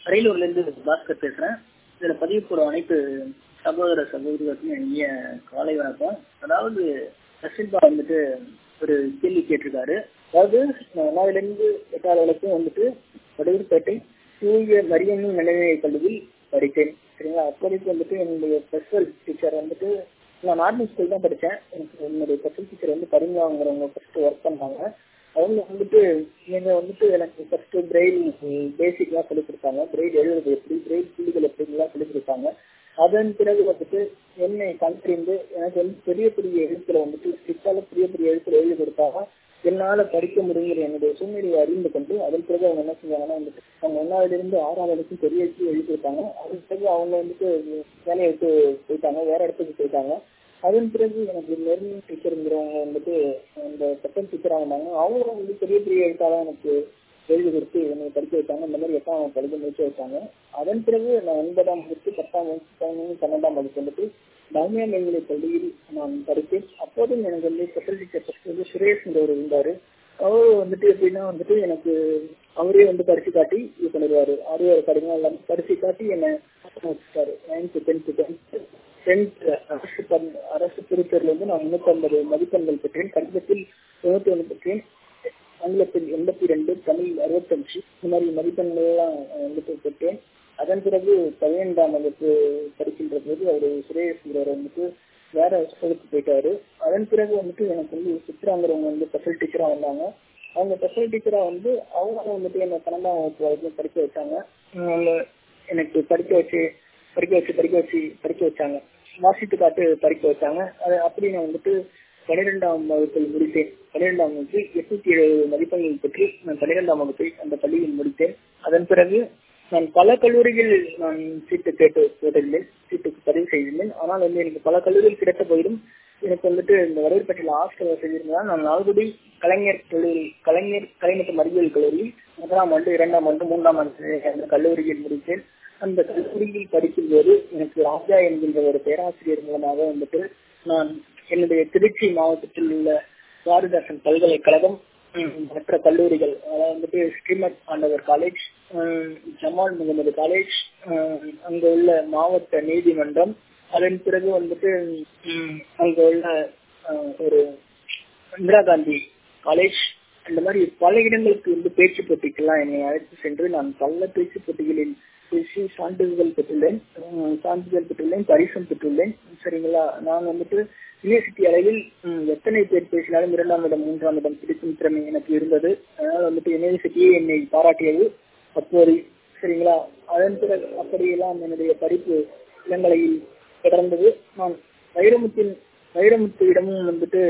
அரியலூர்ல இருந்து பாஸ்கர் பேசுறேன் இதுல பதிவு போற அனைத்து சகோதர சகோதரிகளுக்கும் இனிய காலை வணக்கம் அதாவது ரசின்பா வந்துட்டு ஒரு கேள்வி கேட்டிருக்காரு அதாவது ஒன்னாவதுல இருந்து எட்டாவது வரைக்கும் வந்துட்டு வடூர்பேட்டை தூய மரியம்மி நிலைநிலை பள்ளியில் படித்தேன் சரிங்களா அப்போதைக்கு வந்துட்டு என்னுடைய ஸ்பெஷல் டீச்சர் வந்துட்டு நான் நார்மல் ஸ்கூல் தான் படித்தேன் எனக்கு என்னுடைய ஸ்பெஷல் டீச்சர் வந்து பரிங்களாங்கிறவங்க ஃபர்ஸ்ட் ஒர்க் பண்ணாங்க அவங்க வந்துட்டு நீங்க வந்துட்டு எனக்கு ஃபர்ஸ்ட் பிரெயில் பேசிக்லாம் சொல்லி கொடுத்தாங்க பிரெயில் எழுதுறது எப்படி பிரெயில் புள்ளிகள் எப்படிலாம் சொல்லி கொடுத்தாங்க அதன் பிறகு வந்துட்டு என்னை கண்டிருந்து எனக்கு வந்து பெரிய பெரிய எழுத்துல வந்துட்டு ஸ்ட்ரிக்டால பெரிய பெரிய எழுத்துல எழுதி கொடுத்தாங்க என்னால படிக்க முடியுங்கிற என்னுடைய சூழ்நிலையை அறிந்து கொண்டு அதன் பிறகு அவங்க என்ன செஞ்சாங்கன்னா வந்துட்டு அவங்க ஒன்னாவதுல இருந்து ஆறாவது வரைக்கும் பெரிய எழுத்து எழுதி கொடுத்தாங்க அதன் பிறகு அவங்க வந்துட்டு வேலையை விட்டு போயிட்டாங்க வேற இடத்துக்கு போயிட்டாங்க அதன் பிறகு எனக்கு நெருங்கிய டீச்சருங்கிறவங்க வந்துட்டு அந்த செகண்ட் டீச்சராக இருந்தாங்க அவங்களும் வந்து பெரிய பெரிய எழுத்தாளர் எனக்கு எழுதி கொடுத்து என்னை படிக்க வச்சாங்க இந்த மாதிரி எட்டாம் படிக்க முடிச்சு வச்சாங்க அதன் பிறகு நான் ஒன்பதாம் வகுப்பு பத்தாம் வகுப்பு பதினொன்று பன்னெண்டாம் வகுப்பு வந்துட்டு டால்மியா மேல்நிலை பள்ளியில் நான் படித்தேன் அப்போதும் எனக்கு வந்து ஸ்பெஷல் டீச்சர் ஃபர்ஸ்ட் வந்து சுரேஷ்ங்கிறவர் இருந்தாரு அவர் வந்துட்டு எப்படின்னா வந்துட்டு எனக்கு அவரே வந்து படிச்சு காட்டி இது பண்ணிடுவாரு ஆறு கடிதம் எல்லாம் படிச்சு காட்டி என்னை வச்சுட்டாரு நைன்த்து டென்த்து டென்த்து டென்த் அரசு அரசு திருத்தூர்ல இருந்து நான் முன்னூத்தி ஐம்பது மதிப்பெண்கள் பெற்றேன் கணிதத்தில் தொண்ணூத்தி ஒன்று பெற்றேன் ஆங்கிலத்தில் எண்பத்தி ரெண்டு தமிழ் அறுபத்தஞ்சு இந்த மாதிரி மதிப்பெண்கள் எல்லாம் வந்துட்டு பெற்றேன் அதன் பிறகு பதினைந்தாம் வகுப்பு படிக்கின்ற போது அவர் சுரேஷ்ங்கிறவர் வந்துட்டு வேற ஸ்கூலுக்கு போயிட்டாரு அதன் பிறகு வந்துட்டு எனக்கு வந்து சித்ராங்கிறவங்க வந்து ஸ்பெஷல் டீச்சரா வந்தாங்க அவங்க ஸ்பெஷல் டீச்சரா வந்து அவங்க வந்துட்டு என்ன பன்னெண்டாம் வகுப்பு வரைக்கும் படிக்க வச்சாங்க அவங்க எனக்கு படிக்க வச்சு படிக்க வச்சு படிக்க வச்சு படிக்க வச்சாங்க வாசித்து காட்டு படிக்க வச்சாங்க அது அப்படி நான் வந்துட்டு பன்னிரெண்டாம் வகுப்பில் முடித்தேன் பன்னிரெண்டாம் வகுப்பில் எட்நூத்தி எழுபது மதிப்பெண்கள் பெற்று நான் பன்னிரெண்டாம் வகுப்பை அந்த பள்ளியில் முடித்தேன் அதன் பிறகு நான் பல கல்லூரிகள் நான் சீட்டு கேட்டு போட்டிருந்தேன் சீட்டுக்கு பதிவு செய்திருந்தேன் ஆனால் வந்து எனக்கு பல கல்லூரிகள் கிடைத்த போயிடும் எனக்கு வந்துட்டு இந்த வரவேற்பட்டியில் ஹாஸ்டல் வசதி இருந்தால் நான் நால்குடி கலைஞர் கல்லூரி கலைஞர் கலை மற்றும் அறிவியல் கல்லூரியில் முதலாம் ஆண்டு இரண்டாம் ஆண்டு மூன்றாம் ஆண்டு அந்த கல்லூரியில் முடித்தேன் அந்த கல்லூரியில் படிக்கும் போது எனக்கு ராஜா என்கின்ற ஒரு பேராசிரியர் மூலமாக வந்துட்டு நான் என்னுடைய திருச்சி மாவட்டத்தில் உள்ள பாரதிதாசன் பல்கலைக்கழகம் மற்ற கல்லூரிகள் அதாவது வந்துட்டு ஸ்ரீமத் ஆண்டவர் காலேஜ் ஜமால் முகமது காலேஜ் அங்க உள்ள மாவட்ட நீதிமன்றம் அதன் பிறகு வந்துட்டு அங்க உள்ள ஒரு இந்திரா காந்தி காலேஜ் அந்த மாதிரி பல இடங்களுக்கு வந்து பேச்சு போட்டிக்கெல்லாம் என்னை அழைத்து சென்று நான் பல பேச்சு போட்டிகளில் பேசி சான்றிதழ்கள் பெற்றுள்ளேன் சான்றிதழ் பெற்றுள்ளேன் பரிசம் பெற்றுள்ளேன் சரிங்களா நான் வந்துட்டு யூனிவர்சிட்டி அளவில் எத்தனை பேர் பேசினாலும் இரண்டாம் இடம் மூன்றாம் இடம் பிடிக்கும் திறமை எனக்கு இருந்தது அதனால வந்துட்டு யூனிவர்சிட்டியே என்னை பாராட்டியது அப்போது சரிங்களா அதன் பிறகு அப்படியெல்லாம் என்னுடைய படிப்பு இளங்கலையில் தொடர்ந்தது நான் வைரமுத்தின் வைரமுத்தியிடமும் வந்துட்டு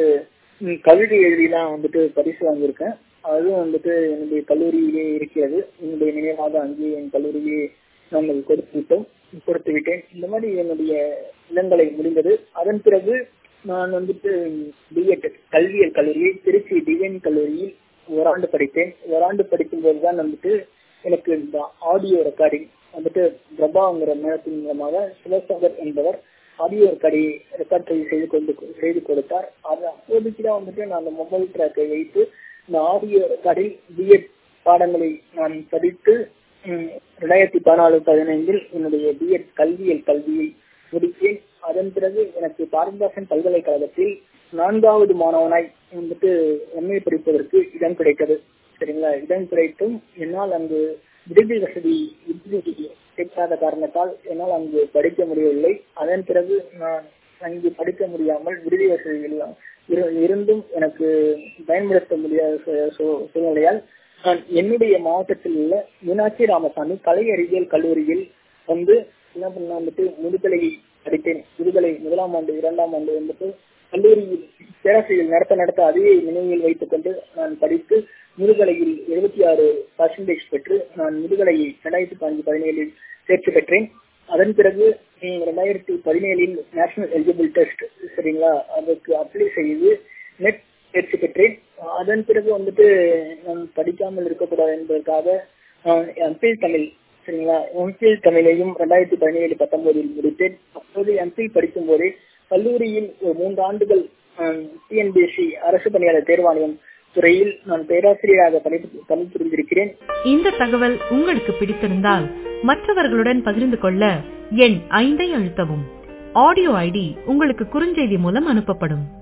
கவிதை எழுதிலாம் வந்துட்டு பரிசு வாங்கியிருக்கேன் அதுவும் வந்துட்டு என்னுடைய கல்லூரியிலே இருக்கிறது என்னுடைய நினைவாக அங்கேயே என் கல்லூரியே நாங்கள் கொடுத்து விட்டோம் கொடுத்து விட்டேன் இந்த மாதிரி என்னுடைய இளங்கலை முடிந்தது அதன் பிறகு நான் வந்துட்டு பிஎட் கல்வியல் கல்லூரியை திருச்சி டிவைன் கல்லூரியில் ஓராண்டு படித்தேன் ஓராண்டு படிக்கும் போதுதான் வந்துட்டு எனக்கு இந்த ஆடியோ ரெக்கார்டிங் வந்துட்டு பிரபாங்கிற மேளத்தின் மூலமாக சிவசங்கர் என்பவர் ஆடியோ ரெக்கார்டி ரெக்கார்ட் செய்து கொண்டு செய்து கொடுத்தார் அது அப்போதைக்கு தான் வந்துட்டு நான் அந்த மொபைல் ட்ராக்கை வைத்து இந்த ஆடியோ ரெக்கார்டில் பிஎட் பாடங்களை நான் படித்து ரெண்டாயிரத்தி பதினாலு பதினைந்தில் என்னுடைய பிஎட் கல்வியல் கல்வியை முடித்தேன் அதன் பிறகு எனக்கு பாரதிதாசன் பல்கலைக்கழகத்தில் நான்காவது மாணவனாய் வந்துட்டு எம்ஏ படிப்பதற்கு இடம் கிடைத்தது சரிங்களா இடம் கிடைத்தும் என்னால் அங்கு விடுதி வசதி விடுதி கிடைக்காத காரணத்தால் என்னால் அங்கு படிக்க முடியவில்லை அதன் பிறகு நான் அங்கு படிக்க முடியாமல் விடுதி வசதிகள் இருந்தும் எனக்கு பயன்படுத்த முடியாத சூழ்நிலையால் நான் என்னுடைய மாவட்டத்தில் உள்ள மீனாட்சி ராமசாமி கலை அறிவியல் கல்லூரியில் வந்து என்ன பண்ண வந்துட்டு முதுகலையை படித்தேன் முதுகலை முதலாம் ஆண்டு இரண்டாம் ஆண்டு வந்துட்டு கல்லூரியில் பேராசிரியர் நடத்த நடத்த அதையே நினைவில் வைத்துக் கொண்டு நான் படித்து முதுகலையில் எழுபத்தி ஆறு பர்சன்டேஜ் பெற்று நான் முதுகலையை இரண்டாயிரத்தி பதினஞ்சு பதினேழில் தேர்ச்சி பெற்றேன் அதன் பிறகு ரெண்டாயிரத்தி பதினேழில் நேஷனல் எலிஜிபிள் டெஸ்ட் சரிங்களா அதற்கு அப்ளை செய்து நெட் தேர்ச்சி பெற்றேன் அதன் பிறகு வந்துட்டு நான் படிக்காமல் இருக்கக்கூடாது என்பதற்காக எம்பில் தமிழ் சரிங்களா எம்பில் தமிழையும் ரெண்டாயிரத்தி பதினேழு பத்தொன்பதில் முடித்தேன் அப்போது எம்பில் படிக்கும் போதே கல்லூரியில் ஒரு மூன்று ஆண்டுகள் டிஎன்பிஎஸ்சி அரசு பணியாளர் தேர்வாணையம் துறையில் நான் பேராசிரியராக பணிபுரிந்திருக்கிறேன் இந்த தகவல் உங்களுக்கு பிடித்திருந்தால் மற்றவர்களுடன் பகிர்ந்து கொள்ள எண் ஐந்தை அழுத்தவும் ஆடியோ ஐடி உங்களுக்கு குறுஞ்செய்தி மூலம் அனுப்பப்படும்